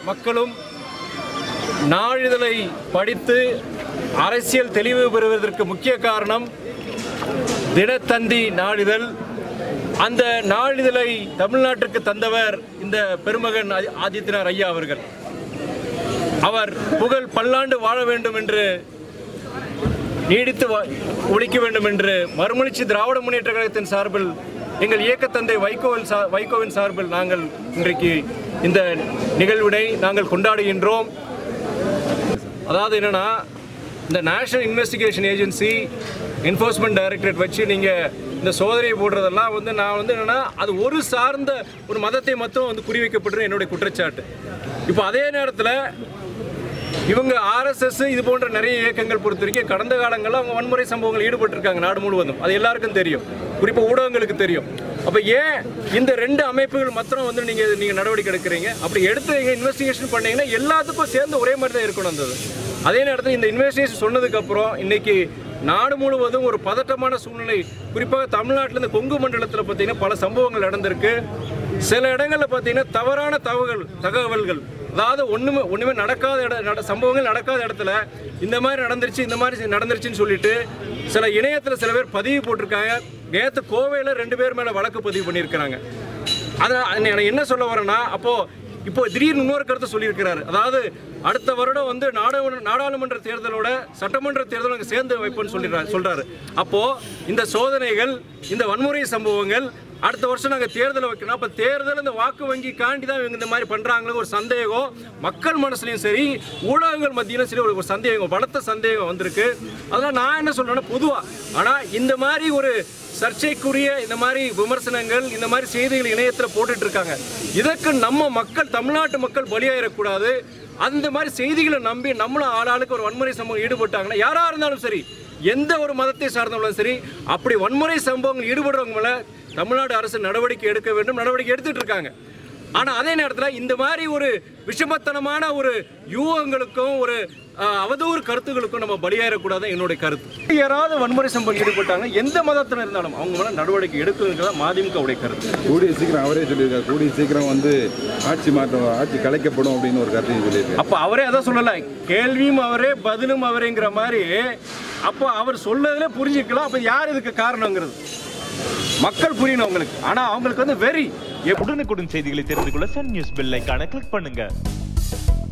மக்களும் நாளிதழை படித்து அரசியல் தெளிவு பெறுவதற்கு முக்கிய காரணம் தினத்தந்தி நாளிதழ் அந்த நாளிதழை தமிழ்நாட்டிற்கு தந்தவர் இந்த பெருமகன் ஆதி- ஆதித்யநாத் ஐயா அவர்கள் அவர் புகழ் பல்லாண்டு வாழ வேண்டும் என்று நீடித்து வா- ஒழிக்க வேண்டும் என்று மறுமலர்ச்சி திராவிட முன்னேற்ற கழகத்தின் சார்பில் எங்கள் இயக்கத்தந்தை வைகோவின் சா வைகோவின் சார்பில் நாங்கள் இன்றைக்கு இந்த நிகழ்வினை நாங்கள் கொண்டாடுகின்றோம் அதாவது என்னன்னா இந்த national investigation agency enforcement directorate வச்சு நீங்கள் இந்த சோதனையை போடுறதெல்லாம் வந்து நான் வந்து என்னன்னா அது ஒரு சார்ந்த ஒரு மதத்தை மட்டும் வந்து குறிவைக்கப்பட்டு என்னுடைய குற்றச்சாட்டு இப்போ அதே நேரத்தில் இவங்க ஆர்எஸ்எஸ் இது போன்ற நிறைய இயக்கங்கள் பொறுத்த வரைக்கும் கடந்த காலங்களில் அவங்க வன்முறை சம்பவங்கள் ஈடுபட்டிருக்காங்க நாடு முழுவதும் அது எல்லாருக்கும் தெரியும் குறிப்பாக ஊடகங்களுக்கு தெரியும் அப்போ ஏன் இந்த ரெண்டு அமைப்புகள் மாத்திரம் வந்து நீங்கள் நீங்கள் நடவடிக்கை எடுக்கிறீங்க அப்படி எடுத்து நீங்கள் இன்வெஸ்டிகேஷன் பண்ணீங்கன்னா எல்லாத்துக்கும் சேர்ந்து ஒரே மாதிரி தான் இருக்கணும் அந்த இது. அதே நேரத்தில் இந்த இன்வெஸ்டிகேஷன் சொன்னதுக்கப்புறம் இன்னைக்கு நாடு முழுவதும் ஒரு பதட்டமான சூழ்நிலை குறிப்பாக தமிழ்நாட்டில் இந்த கொங்கு மண்டலத்தில் பார்த்தீங்கன்னா பல சம்பவங்கள் நடந்திருக்கு சில இடங்களில் பார்த்தீங்கன்னா தவறான தகவல் தகவல்கள் அதாவது ஒண்ணுமே ஒண்ணுமே நடக்காத இட நட சம்பவங்கள் நடக்காத இடத்துல இந்த மாதிரி நடந்துருச்சு இந்த மாதிரி நடந்துருச்சுன்னு சொல்லிட்டு சில இணையத்தில் சில பேர் பதிவு போட்டிருக்காங்க நேற்று கோவையில் ரெண்டு பேர் மேலே வழக்கு பதிவு பண்ணியிருக்கிறாங்க அதை நான் என்ன சொல்ல வரேன்னா அப்போ இப்போ திடீர்னு இன்னொரு கருத்தை சொல்லியிருக்கிறாரு அதாவது அடுத்த வருடம் வந்து நாடாளுமன்ற நாடாளுமன்ற தேர்தலோட சட்டமன்ற தேர்தல் அங்கே சேர்ந்து வைப்போம்னு சொல்லிடுறாரு சொல்றாரு அப்போ இந்த சோதனைகள் இந்த வன்முறை சம்பவங்கள் அடுத்த வருஷம் நாங்கள் தேர்தலை வைக்கணும் அப்போ தேர்தல் இந்த வாக்கு வங்கி காண்டி தான் இவங்க இந்த மாதிரி பண்ணுறாங்களோ ஒரு சந்தேகம் மக்கள் மனசுலையும் சரி ஊடகங்கள் மத்தியிலும் சரி ஒரு ஒரு சந்தேகம் பலத்த சந்தேகம் வந்திருக்கு அதெல்லாம் நான் என்ன சொல்றேன்னா பொதுவாக ஆனால் இந்த மாதிரி ஒரு சர்ச்சைக்குரிய இந்த மாதிரி விமர்சனங்கள் இந்த மாதிரி செய்திகள் இணையத்தில் போட்டுட்டு இருக்காங்க இதற்கு நம்ம மக்கள் தமிழ்நாட்டு மக்கள் பலியாயிடக்கூடாது அந்த மாதிரி செய்திகளை நம்பி நம்மளும் ஆளாளுக்கு ஒரு வன்முறை சம்பவம் ஈடுபட்டாங்கன்னா யாரா இருந்தாலும் சரி எந்த ஒரு மதத்தை சார்ந்தவங்களும் சரி அப்படி வன்முறை சம்பவங்கள் ஈடுபடுறவங்க மேல தமிழ்நாடு அரசு நடவடிக்கை எடுக்க வேண்டும் நடவடிக்கை எடுத்துட்டு இருக்காங்க ஆனா அதே நேரத்தில் இந்த மாதிரி ஒரு விஷமத்தனமான ஒரு யூகங்களுக்கும் ஒரு அஹ், அவதூறு கருத்துகளுக்கும் நம்ம பலியாயிடக்கூடாது என்னுடைய கருத்து யாராவது வன்முறை சம்பவம் ஈடுபட்டாங்க எந்த மதத்தில் இருந்தாலும் அவங்க மேல நடவடிக்கை எடுக்கணுங்கிறத மதிமுகவுடைய கருத்து கூடிய சீக்கிரம் அவரே சொல்லியிருக்காரு கூடிய சீக்கிரம் வந்து ஆட்சி மாற்றம் ஆட்சி கலைக்கப்படும் அப்படின்னு ஒரு கருத்தையும் சொல்லியிருக்காரு அப்ப அவரே அதான் சொல்லல கேள்வியும் அவரே பதிலும் அவரேங்கிற மாதிரி அப்போ அவர் சொல்லதுல புரிஞ்சுக்கலாம் அப்ப யார் இதுக்கு காரணங்கிறது மக்கள் புரியணும் அவங்களுக்கு ஆனா அவங்களுக்கு வந்து வெறி உடனுக்குடன் செய்திகளை தெரிந்து கொள்ள சன் நியூஸ் பெல் ஐகானை கிளிக் பண்ணுங்க